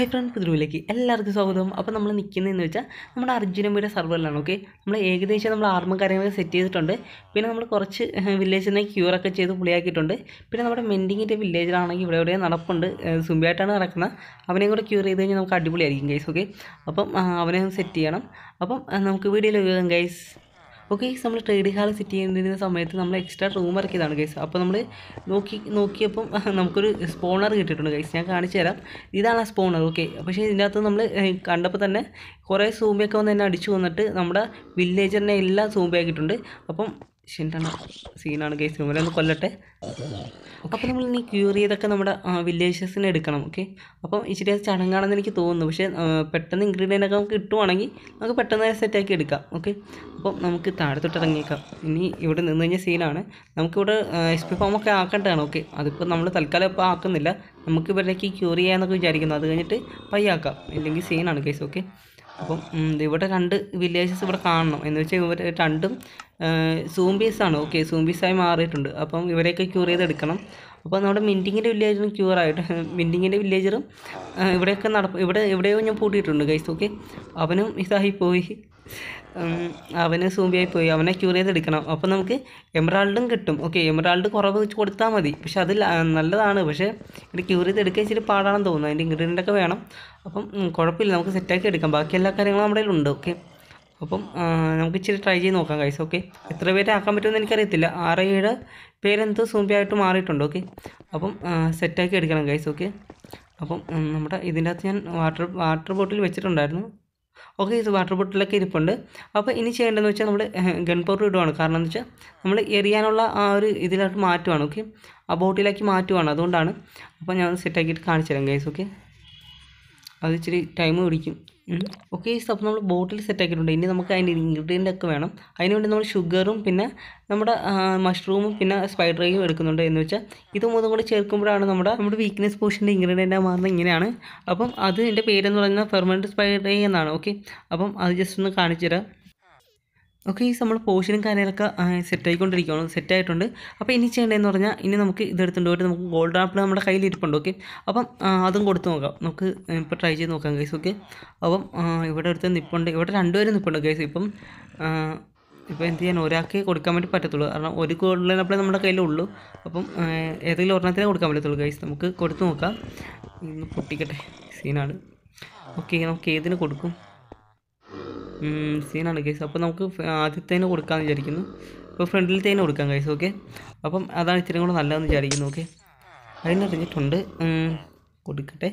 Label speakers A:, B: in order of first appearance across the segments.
A: Hi front പുതിരുവിലേക്ക് എല്ലാവർക്കും സ്വാഗതം അപ്പോൾ നമ്മൾ നിൽക്കുന്നതെന്ന് വെച്ചാൽ നമ്മുടെ അർജുനമ്മയുടെ സർവറിലാണ് ഓക്കെ നമ്മൾ ഏകദേശം നമ്മൾ ആർമ കാര്യങ്ങളൊക്കെ സെറ്റ് ചെയ്തിട്ടുണ്ട് പിന്നെ നമ്മൾ കുറച്ച് വില്ലേജിനെ ക്യൂറൊക്കെ ചെയ്ത് പുളിയാക്കിയിട്ടുണ്ട് പിന്നെ നമ്മുടെ മെൻഡിങ്ങിൻ്റെ വില്ലേജിലാണെങ്കിൽ ഇവിടെ ഇവിടെ നടപ്പുണ്ട് ഏഹ് സുംബിയായിട്ടാണ് നടക്കുന്നത് അവനെയും കൂടെ ക്യൂർ ചെയ്ത് കഴിഞ്ഞാൽ നമുക്ക് അടിപൊളിയായിരിക്കും ഗൈസ് ഓക്കെ അപ്പം ആ, അവനെ സെറ്റ് ചെയ്യണം അപ്പം ആ, നമുക്ക് വീഡിയോയിൽ ഉപയോഗം ഗൈസ് ഓക്കെ നമ്മൾ ട്രേഡ് ഹാൾ സെറ്റ് ചെയ്യുന്ന സമയത്ത് നമ്മൾ എക്സ്ട്രാ റൂം ഇറക്കിയതാണ് ഗൈസ് അപ്പോൾ നമ്മൾ നോക്കി നോക്കിയപ്പം നമുക്കൊരു സ്പോണർ കിട്ടിയിട്ടുണ്ട് ഗൈസ് ഞാൻ കാണിച്ചു തരാം ഇതാണ് ആ സ്പോണർ ഓക്കെ പക്ഷേ ഇതിൻ്റെ അകത്ത് നമ്മൾ കണ്ടപ്പോൾ തന്നെ കുറേ സൂമ്പിയൊക്കെ വന്ന് എന്നെ അടിച്ചു വന്നിട്ട് നമ്മുടെ വില്ലേജറിനെ എല്ലാം സൂമ്പിയാക്കിയിട്ടുണ്ട് അപ്പം ശരിയാണ് സീനാണ് ഗൈസ് ഇവരെ ഒന്ന് കൊല്ലട്ടെ അപ്പോൾ നമ്മൾ ഇനി ക്യൂർ ചെയ്തൊക്കെ നമ്മുടെ വില്ലേജസിന് എടുക്കണം ഓക്കെ അപ്പം ഇച്ചിരി അത് ചടങ്ങാണെന്ന് എനിക്ക് തോന്നുന്നു പക്ഷേ ആ, പെട്ടെന്ന് ഇൻഗ്രീഡിയൻ്റ് ഒക്കെ നമുക്ക് കിട്ടുവാണെങ്കിൽ നമുക്ക് പെട്ടെന്ന് സെറ്റാക്കി എടുക്കാം ഓക്കെ അപ്പം നമുക്ക് താഴത്തോട്ട് ഇറങ്ങിയേക്കാം ഇനി ഇവിടെ നിന്ന് കഴിഞ്ഞാൽ സീനാണ് നമുക്കിവിടെ എസ് പി ഫോമൊക്കെ ആക്കേണ്ടതാണ് ഓക്കെ അതിപ്പോൾ നമ്മൾ തൽക്കാലം ഇപ്പോൾ ആക്കുന്നില്ല നമുക്ക് ഇവരിലേക്ക് ക്യൂർ ചെയ്യാമെന്നൊക്കെ വിചാരിക്കുന്നു അത് കഴിഞ്ഞിട്ട് പയ്യാക്കാം ഇല്ലെങ്കിൽ സീനാണ് കേസ് ഓക്കെ അപ്പം ഉം, ഇവിടെ രണ്ട് വില്ലേജസ് ഇവിടെ കാണണം എന്ന് വെച്ചാൽ ഇവർ രണ്ടും സൂംബീസ് ആണ് ഓക്കെ സൂംബീസായി മാറിയിട്ടുണ്ട് അപ്പം ഇവരെയൊക്കെ ക്യൂർ ചെയ്തെടുക്കണം അപ്പോൾ നമ്മുടെ മിൻറ്റിങ്ങിൻ്റെ വില്ലേജറും ക്യൂർ ആയിട്ട് മിൻറ്റിങ്ങിൻ്റെ വില്ലേജറും ഇവിടെയൊക്കെ നടപ്പ് ഇവിടെ എവിടെയോ ഞാൻ പൂട്ടിയിട്ടുണ്ട് ഗൈസ് ഓക്കെ അവനും ഇതായി പോയി ഉം, അവന് സൂമ്പിയായി പോയി അവനെ ക്യൂർ ചെയ്തെടുക്കണം അപ്പോൾ നമുക്ക് എമറാൾഡും കിട്ടും ഓക്കെ എമറാൾഡ് കുറവ് വെച്ച് കൊടുത്താൽ മതി പക്ഷെ അത് ല- നല്ലതാണ് പക്ഷേ ഇത് ക്യൂർ ചെയ്തെടുക്കാൻ ഇച്ചിരി പാടാണെന്ന് തോന്നുന്നു അതിൻ്റെ ഇൻഗ്രീഡിയൻ്റ് ഒക്കെ വേണം അപ്പം ഉം, കുഴപ്പമില്ല നമുക്ക് സെറ്റാക്കി എടുക്കാം ബാക്കി എല്ലാ കാര്യങ്ങളും നമ്മുടെ കയ്യിലുണ്ട് ഓക്കെ അപ്പം ആ, നമുക്ക് ഇച്ചിരി ട്രൈ ചെയ്ത് നോക്കാം ഗൈസ് ഓക്കെ എത്ര പേരെ ആക്കാൻ പറ്റുമെന്ന് എനിക്കറിയത്തില്ല ആറ് ഏഴ് പേരെന്തോ സൂമ്പിയായിട്ട് മാറിയിട്ടുണ്ട് ഓക്കെ അപ്പം സെറ്റാക്കി എടുക്കണം ഗൈസ് ഓക്കെ അപ്പം ഉം, നമ്മുടെ ഇതിൻ്റെ അകത്ത് ഞാൻ വാട്ടർ വാട്ടർ ബോട്ടിൽ വെച്ചിട്ടുണ്ടായിരുന്നു ഓക്കെ ഇത് വാട്ടർ ബോട്ടിലൊക്കെ ഇരിപ്പുണ്ട് അപ്പോൾ ഇനി ചെയ്യേണ്ടതെന്ന് വെച്ചാൽ നമ്മൾ ഗൺ പൗഡർ ഇടുവാണ് കാരണം എന്ന് വെച്ചാൽ നമ്മൾ എറിയാനുള്ള ആ ഒരു ഇതിലോട്ട് മാറ്റുവാണ് ഓക്കെ ആ ബോട്ടിലേക്ക് മാറ്റുവാണ് അതുകൊണ്ടാണ് അപ്പോൾ ഞാൻ സെറ്റാക്കിയിട്ട് കാണിച്ചു തരാം ഗൈസ് ഓക്കെ അത് ഇച്ചിരി ടൈം പിടിക്കും ഓക്കെ അപ്പോൾ നമ്മൾ ബോട്ടിൽ സെറ്റ് ആക്കിയിട്ടുണ്ട് ഇനി നമുക്ക് അതിൻ്റെ ഇൻഗ്രീഡിയൻ്റ് ഒക്കെ വേണം അതിന് വേണ്ടി നമ്മൾ ഷുഗറും പിന്നെ നമ്മുടെ മഷ്റൂമും പിന്നെ സ്പൈഡറേയും എടുക്കുന്നുണ്ട് എന്ന് വെച്ചാൽ ഇത് മൂന്നും കൂടി ചേർക്കുമ്പോഴാണ് നമ്മുടെ നമ്മുടെ വീക്ക്നെസ് പോഷൻ്റെ ഇൻഗ്രീഡിയൻ്റ് മാറുന്നത് ഇങ്ങനെയാണ് അപ്പം അത് എൻ്റെ പേരെന്ന് പറയുന്നത് ഫെർമെൻറ്റ് സ്പൈഡറേ എന്നാണ് ഓക്കെ അപ്പം അത് ജസ്റ്റ് ഒന്ന് കാണിച്ചു തരാം ഓക്കെ ഈ നമ്മൾ പോഷനും കാര്യങ്ങളൊക്കെ സെറ്റ് ആയിക്കൊണ്ടിരിക്കുകയാണ് സെറ്റ് ആയിട്ടുണ്ട് അപ്പോൾ ഇനി ചെയ്യേണ്ടതെന്ന് പറഞ്ഞാൽ ഇനി നമുക്ക് ഇതെടുത്തുകൊണ്ട് പോയിട്ട് നമുക്ക് ഗോൾഡ് ആപ്പിൾ നമ്മുടെ കയ്യിൽ ഇരിപ്പുണ്ട് ഓക്കെ അപ്പം ആ, അതും കൊടുത്ത് നോക്കാം നമുക്ക് ഇപ്പോൾ ട്രൈ ചെയ്ത് നോക്കാം ഗൈസ് ഓക്കെ അപ്പം ആ, ഇവിടെ അടുത്ത് നിൽപ്പുണ്ട് ഇവിടെ രണ്ടുപേരും നിൽപ്പുണ്ട് ഗൈസ് ഇപ്പം ആ, ഇപ്പോൾ എന്ത് ചെയ്യാൻ ഒരാൾക്ക് കൊടുക്കാൻ വേണ്ടി പറ്റത്തുള്ളൂ കാരണം ഒരു ഗോൾഡൻ ആപ്പിളേ നമ്മുടെ കയ്യിലുള്ളൂ അപ്പം ആ, ഏതെങ്കിലും ഒരെണ്ണത്തിനേ കൊടുക്കാൻ പറ്റത്തുള്ളൂ ഗൈസ് നമുക്ക് കൊടുത്ത് നോക്കാം ഇന്ന് പൊട്ടിക്കട്ടെ സീനാണ് ഓക്കെ നമുക്ക് ഏതിന് കൊടുക്കും ഉം, സീനാണ് കേസ് അപ്പോൾ നമുക്ക് ഫ- ആദ്യത്തേന് കൊടുക്കാമെന്ന് വിചാരിക്കുന്നു ഇപ്പോൾ ഫ്രണ്ടിലത്തേന് കൊടുക്കാം കേസ് ഓക്കെ അപ്പം അതാണ് ഇച്ചിരി കൂടെ നല്ലതെന്ന് വിചാരിക്കുന്നു ഓക്കെ അതിനറിഞ്ഞിട്ടുണ്ട് ഉം, കൊടുക്കട്ടെ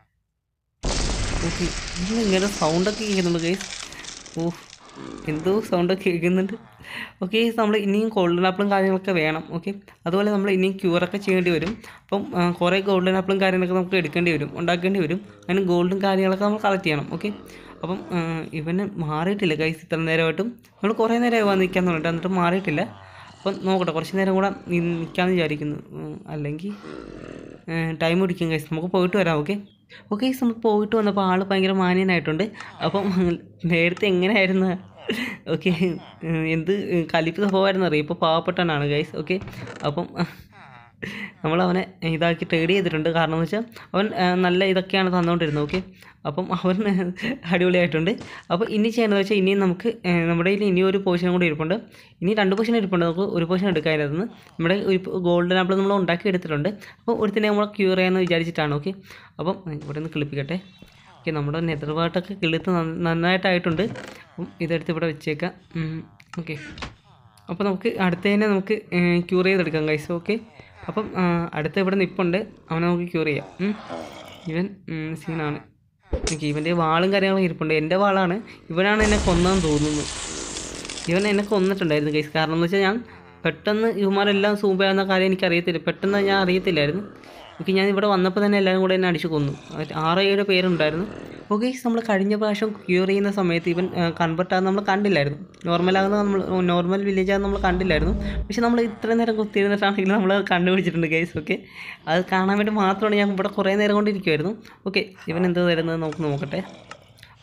A: ഓക്കെ ഇങ്ങനെ സൗണ്ടൊക്കെ കേൾക്കുന്നുണ്ട് കേസ് ഓ എന്തോ സൗണ്ടൊക്കെ കേൾക്കുന്നുണ്ട് ഓക്കെ നമ്മൾ ഇനിയും ഗോൾഡൻ ആപ്പിളും കാര്യങ്ങളൊക്കെ വേണം ഓക്കെ അതുപോലെ നമ്മൾ ഇനിയും ക്യൂറൊക്കെ ചെയ്യേണ്ടി വരും അപ്പം ആ, കുറേ ഗോൾഡൻ ആപ്പിളും കാര്യങ്ങളൊക്കെ നമുക്ക് എടുക്കേണ്ടി വരും ഉണ്ടാക്കേണ്ടി വരും അതിന് ഗോൾഡും കാര്യങ്ങളൊക്കെ നമ്മൾ കളക്ട് ചെയ്യണം ഓക്കെ അപ്പം ആ, ഇവന് മാറിയിട്ടില്ല കൈസ് ഇത്ര നേരമായിട്ടും നമ്മൾ കുറേ നേരമായി വന്ന് നിൽക്കാൻ തുടങ്ങിയിട്ട് എന്നിട്ട് മാറിയിട്ടില്ല അപ്പം നോക്കട്ടെ കുറച്ച് നേരം കൂടെ നിൽക്കാമെന്ന് വിചാരിക്കുന്നു ഉം, അല്ലെങ്കിൽ ടൈം പിടിക്കും കൈസ് നമുക്ക് പോയിട്ട് വരാം ഓക്കെ ഓക്കെ നമ്മൾ പോയിട്ട് വന്നപ്പോൾ ആൾ ഭയങ്കര മാന്യനായിട്ടുണ്ട് അപ്പം നേരത്തെ എങ്ങനെയായിരുന്നു ഓക്കെ എന്ത് കലിപ്പ് സ്വഭാവമായിരുന്നു അറിയാം ഇപ്പോൾ പാവപ്പെട്ടവനാണ് ഗൈസ് ഓക്കെ അപ്പം നമ്മൾ അവനെ ഇതാക്കി ട്രേഡ് ചെയ്തിട്ടുണ്ട് കാരണം എന്ന് വെച്ചാൽ അവൻ ആ, നല്ല ഇതൊക്കെയാണ് തന്നുകൊണ്ടിരുന്നത് ഓക്കെ അപ്പം അവൻ അടിപൊളിയായിട്ടുണ്ട് അപ്പോൾ ഇനി ചെയ്യേണ്ടത് വെച്ചാൽ ഇനിയും നമുക്ക് ആ, നമ്മുടെ കയ്യിൽ ഇനി ഒരു പോർഷൻ കൂടി ഇരിപ്പുണ്ട് ഇനി രണ്ട് പോർഷൻ ഇരിപ്പുണ്ട് നമുക്ക് ഒരു പോർഷൻ എടുക്കാം അതിനകത്ത് നമ്മുടെ ഒരു ഗോൾഡൻ ആപ്പിൾ നമ്മൾ ഉണ്ടാക്കി എടുത്തിട്ടുണ്ട് അപ്പോൾ ഒരുത്തിനെ നമ്മൾ ക്യൂർ ചെയ്യാമെന്ന് വിചാരിച്ചിട്ടാണ് ഓക്കെ അപ്പം ഇവിടെ നിന്ന് കിളിപ്പിക്കട്ടെ ഓക്കെ നമ്മുടെ നെതർവാട്ടൊക്കെ കിളുത്ത് നന്ന- നന്നായിട്ടായിട്ടുണ്ട് അപ്പം ഇതെടുത്ത് ഇവിടെ വെച്ചേക്കാം ഓക്കെ അപ്പോൾ നമുക്ക് അടുത്തതിനെ നമുക്ക് ക്യൂർ ചെയ്തെടുക്കാം ഗൈസ് ഓക്കെ അപ്പം ആ, അടുത്ത ഇവിടെ നിൽപ്പുണ്ട് അവനെ നമുക്ക് ക്യൂർ ചെയ്യാം ഉം. ഇവൻ ഉം, സീനാണ് ഓക്കെ ഇവൻ്റെ വാളും കാര്യങ്ങളും ഇരിപ്പുണ്ട് എൻ്റെ വാളാണ് ഇവനാണ് എന്നെ കൊന്നതെന്ന് തോന്നുന്നു ഇവൻ എന്നെ കൊന്നിട്ടുണ്ടായിരുന്നു ഗൈസ് കാരണം എന്ന് വെച്ചാൽ ഞാൻ പെട്ടെന്ന് ഇവന്മാരെല്ലാം സൂമ്പാകുന്ന കാര്യം എനിക്ക് അറിയത്തില്ല പെട്ടെന്ന് ഞാൻ അറിയത്തില്ലായിരുന്നു ഓക്കെ ഞാൻ ഇവിടെ വന്നപ്പോൾ തന്നെ എല്ലാവരും കൂടെ എന്നെ അടിച്ചു കൊന്നു അത് ആറ് ഏഴ് പേരുണ്ടായിരുന്നു ഓക്കെ നമ്മൾ കഴിഞ്ഞ പ്രാവശ്യം ക്യൂർ ചെയ്യുന്ന സമയത്ത് ഇവൻ കൺവെർട്ട് ആകുന്ന നമ്മൾ കണ്ടില്ലായിരുന്നു നോർമലാകുന്ന നമ്മൾ നോർമൽ വില്ലേജ് ആകുന്ന നമ്മൾ കണ്ടില്ലായിരുന്നു പക്ഷെ നമ്മൾ ഇത്ര നേരം കുത്തിയിരുന്നിട്ടാണെങ്കിലും നമ്മൾ കണ്ടുപിടിച്ചിട്ടുണ്ട് ഗൈസ് ഓക്കെ അത് കാണാൻ വേണ്ടി മാത്രമാണ് ഞാൻ ഇവിടെ കുറേ നേരം കൊണ്ടിരിക്കുമായിരുന്നു ഓക്കെ ഇവൻ എന്ത് തരുന്നത് നമുക്ക് നോക്കട്ടെ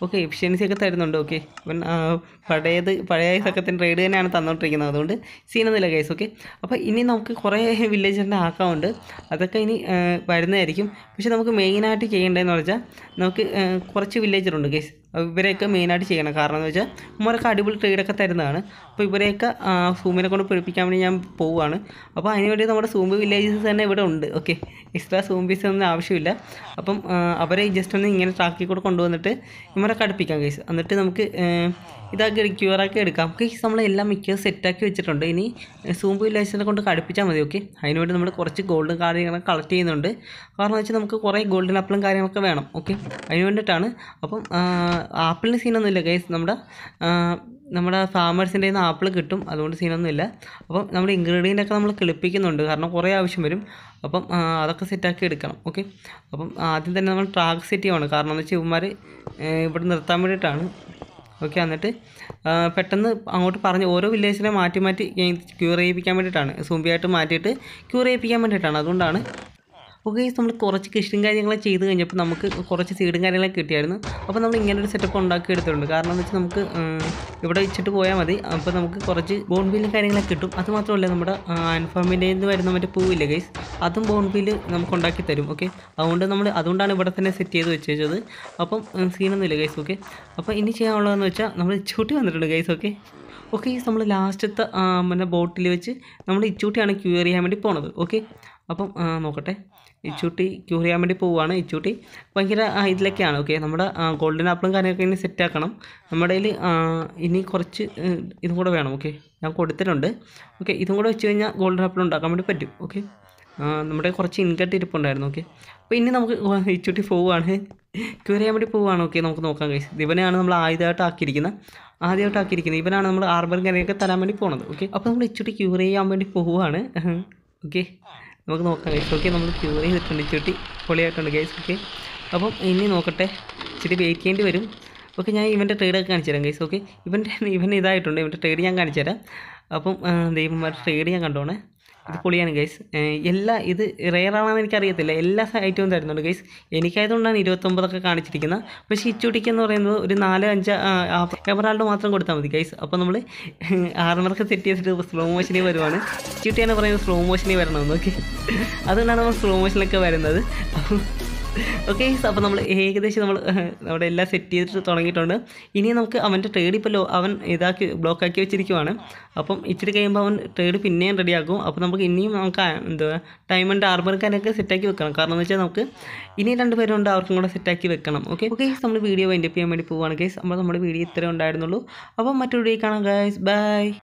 A: ഓക്കെ എഫിഷ്യൻസി ഒക്കെ തരുന്നുണ്ട് ഓക്കെ ഇവൻ ആ, പഴയത് പഴയ സക്കത്തിന് റൈഡ് തന്നെയാണ് തന്നുകൊണ്ടിരിക്കുന്നത് അതുകൊണ്ട് സീനൊന്നുമില്ല ഗൈസ് ഓക്കെ അപ്പോൾ ഇനി നമുക്ക് കുറേ വില്ലേജറിൻ്റെ ആക്കാമുണ്ട് അതൊക്കെ ഇനി ആ, വരുന്നതായിരിക്കും പക്ഷേ നമുക്ക് മെയിനായിട്ട് ചെയ്യേണ്ടതെന്ന് വെച്ചാൽ നമുക്ക് ആ, കുറച്ച് വില്ലേജറുണ്ട് ഗൈസ് ഇവരെയൊക്കെ മെയിനായിട്ട് ചെയ്യണം കാരണം എന്ന് വെച്ചാൽ ഉമ്മരൊക്കെ അടിപൊളി ട്രേഡൊക്കെ തരുന്നതാണ് അപ്പോൾ ഇവരെയൊക്കെ ആ, സൂമിനെ കൊണ്ട് പിടിപ്പിക്കാൻ വേണ്ടി ഞാൻ പോവുകയാണ് അപ്പോൾ അതിനുവേണ്ടി നമ്മുടെ സൂമ്പ് വില്ലേജസ് തന്നെ ഇവിടെ ഉണ്ട് ഓക്കെ എക്സ്ട്രാ സൂംബീസ് ഒന്നും ആവശ്യമില്ല അപ്പം ആ, അവരെ ജസ്റ്റ് ഒന്ന് ഇങ്ങനെ ട്രാക്കിൽ കൂടെ കൊണ്ടുവന്നിട്ട് ഇവരൊക്കെ അടുപ്പിക്കാം കേസ് എന്നിട്ട് നമുക്ക് ആ, ഇതാക്കി ക്യൂറാക്കി എടുക്കാം കേസ് നമ്മളെല്ലാം മിക്ക സെറ്റാക്കി വെച്ചിട്ടുണ്ട് ഇനി സൂമ്പ് വില്ലേജിനെ കൊണ്ട് കടുപ്പിച്ചാൽ മതി ഓക്കെ അതിനുവേണ്ടി നമ്മൾ കുറച്ച് ഗോൾഡും കാര്യങ്ങളൊക്കെ കളക്ട് ചെയ്യുന്നുണ്ട് കാരണം വെച്ചാൽ നമുക്ക് കുറേ ഗോൾഡൻ ആപ്പിളും കാര്യങ്ങളൊക്കെ വേണം ഓക്കെ അതിന് വേണ്ടിയിട്ടാണ് അപ്പം ആ, ആപ്പിളിന് സീനൊന്നുമില്ല ഗൈസ് നമ്മുടെ ആ, നമ്മുടെ ഫാമേഴ്സിൻ്റെ നിന്ന് ആപ്പിൾ കിട്ടും അതുകൊണ്ട് സീനൊന്നുമില്ല അപ്പം നമ്മുടെ ഇൻഗ്രീഡിയൻ്റ് ഒക്കെ നമ്മൾ കിളിപ്പിക്കുന്നുണ്ട് കാരണം കുറേ ആവശ്യം വരും അപ്പം ആ, അതൊക്കെ സെറ്റാക്കി എടുക്കണം ഓക്കെ അപ്പം ആദ്യം തന്നെ നമ്മൾ ട്രാക്ക് സെറ്റ് ചെയ്യണം കാരണം എന്ന് വെച്ചാൽ ഇവന്മാർ ഇവിടെ നിർത്താൻ വേണ്ടിയിട്ടാണ് ഓക്കെ എന്നിട്ട് ആ, പെട്ടെന്ന് അങ്ങോട്ട് പറഞ്ഞ് ഓരോ വില്ലേജിനെ മാറ്റി മാറ്റി ക്യൂർ ചെയ്യിപ്പിക്കാൻ വേണ്ടിയിട്ടാണ് സൂമ്പിയായിട്ട് മാറ്റിയിട്ട് ക്യൂർ ചെയ്യിപ്പിക്കാൻ വേണ്ടിയിട്ടാണ് അതുകൊണ്ടാണ് ഓക്കെ നമ്മൾ കുറച്ച് കൃഷിയും കാര്യങ്ങളൊക്കെ ചെയ്ത് കഴിഞ്ഞപ്പോൾ നമുക്ക് കുറച്ച് സീഡും കാര്യങ്ങളൊക്കെ കിട്ടിയായിരുന്നു അപ്പോൾ നമ്മൾ ഇങ്ങനെ ഒരു സെറ്റപ്പ് ഉണ്ടാക്കി എടുത്തിട്ടുണ്ട് കാരണം എന്ന് വെച്ചാൽ നമുക്ക് ഉം, ഇവിടെ വെച്ചിട്ട് പോയാൽ മതി അപ്പോൾ നമുക്ക് കുറച്ച് ബോൺബില്ലും കാര്യങ്ങളൊക്കെ കിട്ടും അത് മാത്രമല്ല നമ്മുടെ അൻഫാമിൻ്റെ നിന്ന് വരുന്ന മറ്റേ പൂവില്ലേ ഗൈസ് അതും ബോൺബില്ല് നമുക്ക് ഉണ്ടാക്കി തരും ഓക്കെ അതുകൊണ്ട് നമ്മൾ അതുകൊണ്ടാണ് ഇവിടെ തന്നെ സെറ്റ് ചെയ്ത് വെച്ചത് അപ്പം ഉം, സീനൊന്നുമില്ല ഗൈസ് ഓക്കെ അപ്പോൾ ഇനി ചെയ്യാനുള്ളതെന്ന് വെച്ചാൽ നമ്മൾ ചൂട്ടി വന്നിട്ടുണ്ട് ഗൈസ് ഓക്കെ ഓക്കെ നമ്മൾ ലാസ്റ്റത്തെ പിന്നെ ബോട്ടിൽ വെച്ച് നമ്മൾ ഇച്ചൂട്ടിയാണ് ക്യൂർ ചെയ്യാൻ വേണ്ടി പോണത് ഓക്കെ അപ്പം ആ, നോക്കട്ടെ ഇച്ചൂട്ടി ക്യൂർ ചെയ്യാൻ വേണ്ടി പോവുകയാണ് ഇച്ചൂട്ടി ഭയങ്കര ആ, ഇതിലൊക്കെയാണ് ഓക്കെ നമ്മുടെ ഗോൾഡൻ ആപ്പിളും കാര്യമൊക്കെ ഇനി സെറ്റ് ആക്കണം നമ്മുടെ കയ്യിൽ ഇനി കുറച്ച് ഏ, ഇതും കൂടെ വേണം ഓക്കെ ഞാൻ കൊടുത്തിട്ടുണ്ട് ഓക്കെ ഇതും കൂടെ വെച്ച് കഴിഞ്ഞാൽ ഗോൾഡൻ ആപ്പിൾ ഉണ്ടാക്കാൻ വേണ്ടി പറ്റും ഓക്കെ നമ്മുടെ കുറച്ച് ഇൻകട്ട് ഇരിപ്പുണ്ടായിരുന്നു ഓക്കെ അപ്പോൾ ഇനി നമുക്ക് ഇച്ചൂട്ടി പോവുകയാണ് ക്യൂർ ചെയ്യാൻ വേണ്ടി പോവുകയാണ് ഓക്കെ നമുക്ക് നോക്കാം കഴിച്ച് ഇവനെയാണ് നമ്മൾ ആദ്യമായിട്ട് ആക്കിയിരിക്കുന്നത് ആദ്യമായിട്ട് ആക്കിയിരിക്കുന്നത് ഇവനാണ് നമ്മൾ ആർബറും കാര്യമൊക്കെ തരാൻ വേണ്ടി പോണത് ഓക്കെ അപ്പോൾ നമ്മൾ ഇച്ചൂട്ടി ക്യൂർ ചെയ്യാൻ വേണ്ടി പോവുകയാണ് ഓക്കെ നമുക്ക് നോക്കാം ഗൈസ് ഓക്കെ നമ്മൾ ക്യൂർ ചെയ്തിട്ടുണ്ട് ഇച്ചൂട്ടി പൊളിയായിട്ടുണ്ട് ഗൈസ് ഓക്കെ അപ്പം ഇനി നോക്കട്ടെ ഇച്ചിരി വെയിറ്റ് ചെയ്യേണ്ടി വരും ഓക്കെ ഞാൻ ഇവൻ്റെ ട്രേഡൊക്കെ കാണിച്ചു തരാം ഗൈസ് ഓക്കെ ഇവൻ്റെ ഇവൻ ഇതായിട്ടുണ്ട് ഇവൻ്റെ ട്രേഡ് ഞാൻ കാണിച്ചു തരാം അപ്പം ദൈവന്മാരുടെ ട്രേഡ് ഞാൻ കണ്ടോണേ ഇത് പൊളിയാണ് ഗൈസ് എല്ലാ ഇത് റെയർ ആണെന്ന് എനിക്കറിയത്തില്ല എല്ലാ ഐറ്റവും തരുന്നുണ്ട് ഗൈസ് എനിക്കായതുകൊണ്ടാണ് ഇരുപത്തൊമ്പതൊക്കെ കാണിച്ചിരിക്കുന്നത് പക്ഷേ ഇച്ചൂട്ടിക്ക് എന്ന് പറയുന്നത് ഒരു നാല് അഞ്ച് എമറാൾഡ് മാത്രം കൊടുത്താൽ മതി ഗൈസ് അപ്പോൾ നമ്മൾ ആർമറൊക്കെ സെറ്റ് ചെയ്തിട്ട് സ്ലോ മോഷനിൽ വരുവാണ് ഇച്ചൂട്ടിയാണ് പറയുന്നത് സ്ലോ മോഷനിൽ വരണമെന്ന് ഓക്കെ അതുകൊണ്ടാണ് നമ്മൾ സ്ലോ മോഷനിലൊക്കെ വരുന്നത് അപ്പം ഓക്കെ അപ്പോൾ നമ്മൾ ഏകദേശം നമ്മൾ നമ്മുടെ എല്ലാം സെറ്റ് ചെയ്തിട്ട് തുടങ്ങിയിട്ടുണ്ട് ഇനി നമുക്ക് അവൻ്റെ ട്രേഡ് ഇപ്പോൾ ലോ അവൻ ഇതാക്കി ബ്ലോക്കാക്കി വെച്ചിരിക്കുവാണ് അപ്പം ഇച്ചിരി കഴിയുമ്പോൾ അവൻ ട്രേഡ് പിന്നെയും റെഡിയാക്കും അപ്പോൾ നമുക്ക് ഇനിയും നമുക്ക് ആ- എന്തുവാ ഡയമണ്ട് ആർബർക്കാനൊക്കെ സെറ്റാക്കി വെക്കണം കാരണം എന്ന് വെച്ചാൽ നമുക്ക് ഇനി രണ്ട് പേരുണ്ട് അവർക്കും കൂടെ സെറ്റാക്കി വെക്കണം ഓക്കെ ഓക്കെ നമ്മൾ വീഡിയോ വൈൻഡപ്പ് ചെയ്യാൻ വേണ്ടി പോവുകയാണ് കേസ് അപ്പോൾ നമ്മുടെ വീഡിയോ ഇത്രേ ഉണ്ടായിരുന്നുള്ളൂ അപ്പം മറ്റൊരു വീഡിയോ കാണാം ഗൈസ് ബൈ